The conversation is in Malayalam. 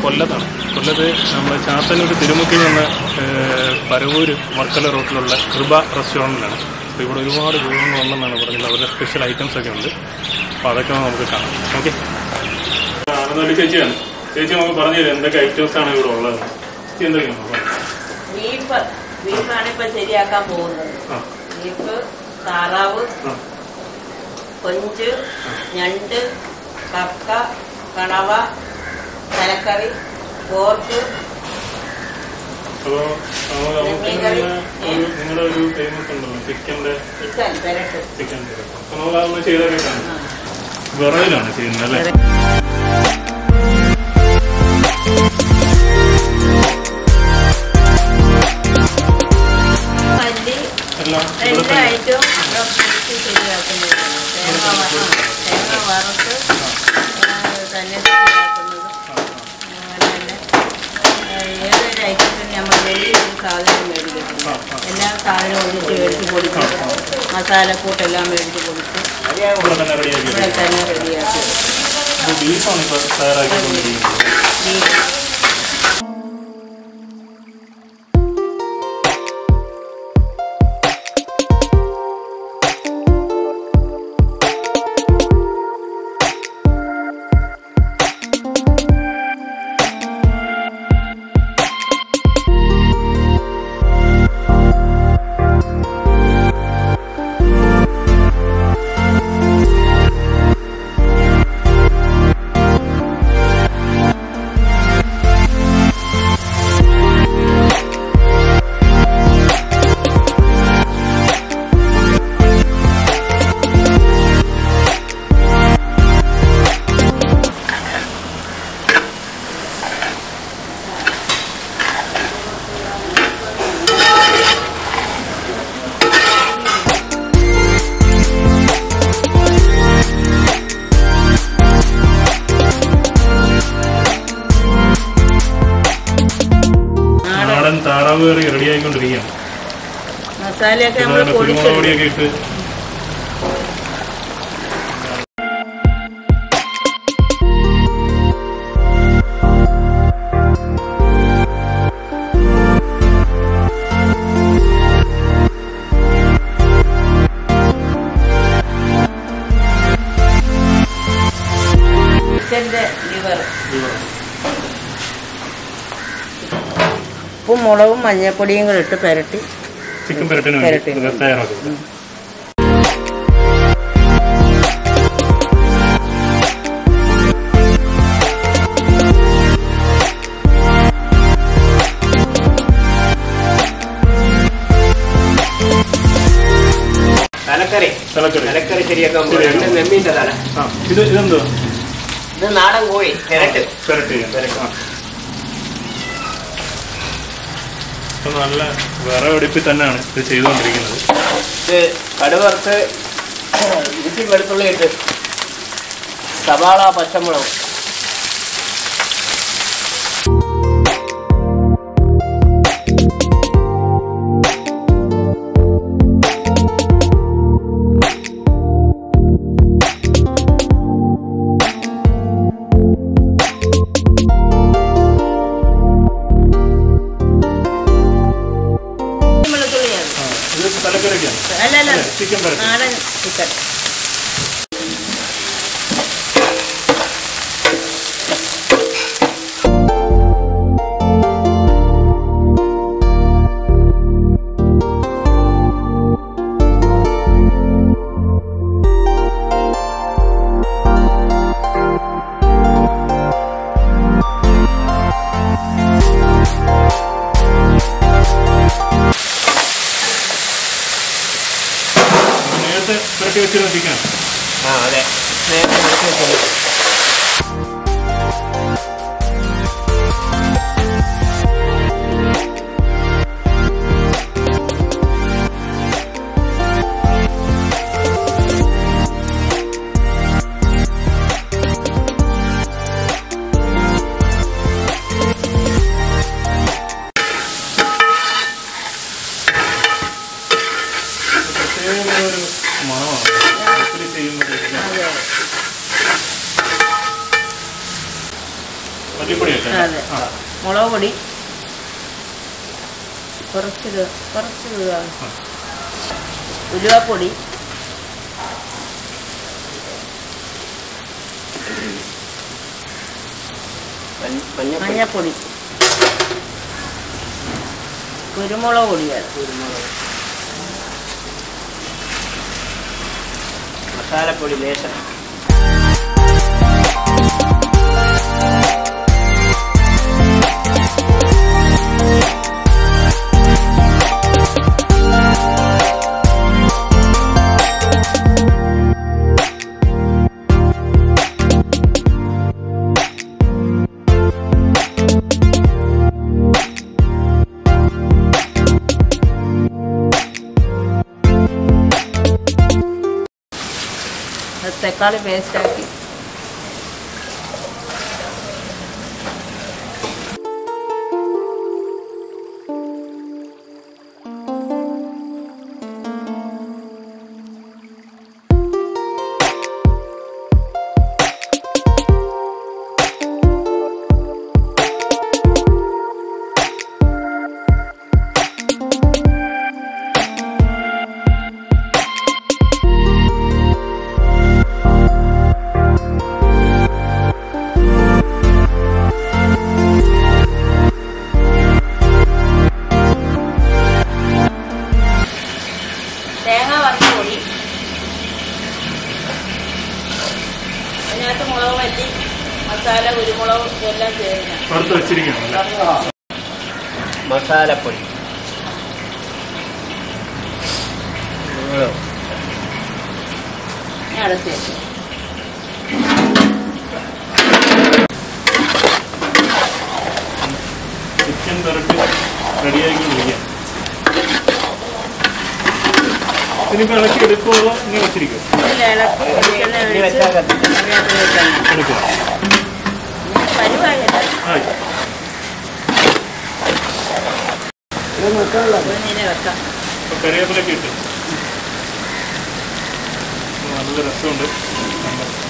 കൊല്ലത്താണ് കൊല്ലത്ത് നമ്മുടെ ചാത്തന്നൂർ തിരുമുക്കിൽ നിന്ന് ഏഹ്, പരവൂര് വർക്കല റോട്ടിലുള്ള കൃപ റെസ്റ്റോറൻറ്റിലാണ് അപ്പോൾ ഇവിടെ ഒരുപാട് വിഭവങ്ങളുണ്ടെന്നാണ് പറഞ്ഞത് അവരുടെ സ്പെഷ്യൽ ഐറ്റംസ് ഒക്കെ ഉണ്ട് അപ്പോൾ അതൊക്കെ നമുക്ക് കാണാം ഓക്കെ ആനന്ദവല്ലി ചേച്ചിയാണ് ചേച്ചി നമുക്ക് പറഞ്ഞു തരാം എന്തൊക്കെ ഐറ്റംസ് ആണ് ഇവിടെ ഉള്ളത് ചേച്ചി എന്തൊക്കെയാണ് പറഞ്ഞത്? ബീഫ് ബീഫാണ് ഇപ്പൊ ശരിയാക്കാൻ പോകുന്നത് ആ ബീഫ് താറാവ് ആ കൊഞ്ച് ഞണ്ട് കക്ക കണവ തലക്കറി പോർക്ക് അപ്പോൾ നമുക്ക് നമുക്ക് മീൻകറി. ഒരു നിങ്ങളുടെ ഒരു ഫേമസ് ഉണ്ടല്ലോ ചിക്കൻ്റെ ചിക്കൻ പെരട്ട് ചിക്കൻ അപ്പോൾ നമുക്ക് അതൊന്ന് ചെയ്തൊക്കെ കാണാം വിറകിലാണ് ചെയ്യുന്നത് അല്ലേ മല്ലി എല്ലാം ഇവിടെ എല്ലാ തന്നെ ഐറ്റവും ഇവിടെ പൊടിച്ച് ശരിയാക്കുന്നതാണ് തേങ്ങ വ- ആ, തേങ്ങ വറുത്ത് ആ, തന്നെ ശരിയാക്കുന്നത് അങ്ങനെ തന്നെ ആ, ഏതൊരു ഐറ്റത്തിന് നമ്മൾ വെളിയിൽ ഒരു സാധനം മേടിക്കത്തില്ല എല്ലാ സാധനവും ഒന്നിച്ച് മേടിച്ച് പൊടിച്ച് മസാലക്കൂട്ടെല്ലാം മേടിച്ച് പൊടിച്ച് ഇവിടെ തന്നെ റെഡിയാക്കി ഇവിടെ തന്നെ റെഡിയാക്കി അപ്പോൾ ബീഫാണ് ഇപ്പോൾ തയ്യാറാക്കിക്കൊണ്ടിരിക്കുന്നത് ബീഫ് നാടൻ നാടൻ താറാവ് കറി റെഡിയായിക്കൊണ്ടിരിക്കുകയാണ് മസാലയൊക്കെ നമ്മൾ അതുപോലെ കുരുമുളക് പൊടിച്ച് പൊടിയൊക്കെ ഇട്ട് ചിക്കൻ്റെ ലിവർ ഇവിടെ. ഉപ്പും മുളകും മഞ്ഞൾപ്പൊടിയും കൂടെ ഇട്ട് പുരട്ടി ചിക്കൻ പെരട്ടിന് പെരട്ടി. വേണ്ടി ഇത് തയ്യാറാക്കുന്നത് തലക്കറി തലക്കറി തലക്കറി ശരിയാക്കാൻ പോകും ശരിയാക്കാം. രണ്ട് നെമ്മീൻ്റെ തല ആ ഇത് ഇതെന്തോ ഇത് നാടൻ കോഴി പെരട്ട് പെരട്ടി ചെയ്യാം. ആ. ഇപ്പൊ നല്ല വിറവെടുപ്പിൽ തന്നെയാണ് ഇത് ചെയ്തുകൊണ്ടിരിക്കുന്നത് ഇത് കടുവറുത്ത് ഇഞ്ചി വെളുത്തുള്ളി ഇട്ട് സവാള പച്ചമുളക് വെളുത്തുള്ളിയാണ് ആ ഇത് തലക്കറിക്കാണ് അല്ല അല്ല ചിക്കൻ പെരട്ടി നാടൻ ചിക്കൻ നേരത്തെ പെരട്ടി വെച്ചിരുന്ന ചിക്കൻ ആ അതെ നേരത്തെ എടുത്ത് വെച്ചത് പ്രത്യേക ഒരു മണമാണ് ഒത്തിരി ചെയ്യുമ്പോഴത്തേക്കും അതെ മുളക് പൊടി കുറച്ച് ഇത്- കുറച്ച് ഇടുക. ഉലുവാപ്പൊടി മഞ്ഞ- മഞ്ഞപ്പൊടി മഞ്ഞപ്പൊടി കുരുമുളക് പൊടി വേണം കുരുമുളക് മസാലപ്പൊടി ലേശം അത് തക്കാളി പേസ്റ്റാക്കി തേങ്ങ വറുത്ത പൊടി അതിനകത്ത് മുളക് പറ്റി മസാല കുരുമുളക് ഇതെല്ലാം ചേരുന്ന വറുത്ത് വെച്ചിരിക്കുകയാണ് മസാലപ്പൊടി ഞാൻ അടുത്ത് വെച്ചു ചിക്കൻ കറക്റ്റ് റെഡിയാക്കി വിളിക്കാം ഇതിനിപ്പോൾ ഇളക്കി എടുക്കുമോ ഇങ്ങനെ വെച്ചിരിക്കും ഇതിൽ ഇളക്കി വെളിച്ചെണ്ണ ഇനി ഒഴിച്ച് വെച്ചാൽ കത്തില്ല. അതിനകത്ത് വെക്കണം എടുക്കുക പരിവായില്ല ആയി ഒരു നില വെക്കാം അപ്പോൾ കറിവേപ്പിലൊക്കെ ഇട്ട് നല്ല രസമുണ്ട് നല്ല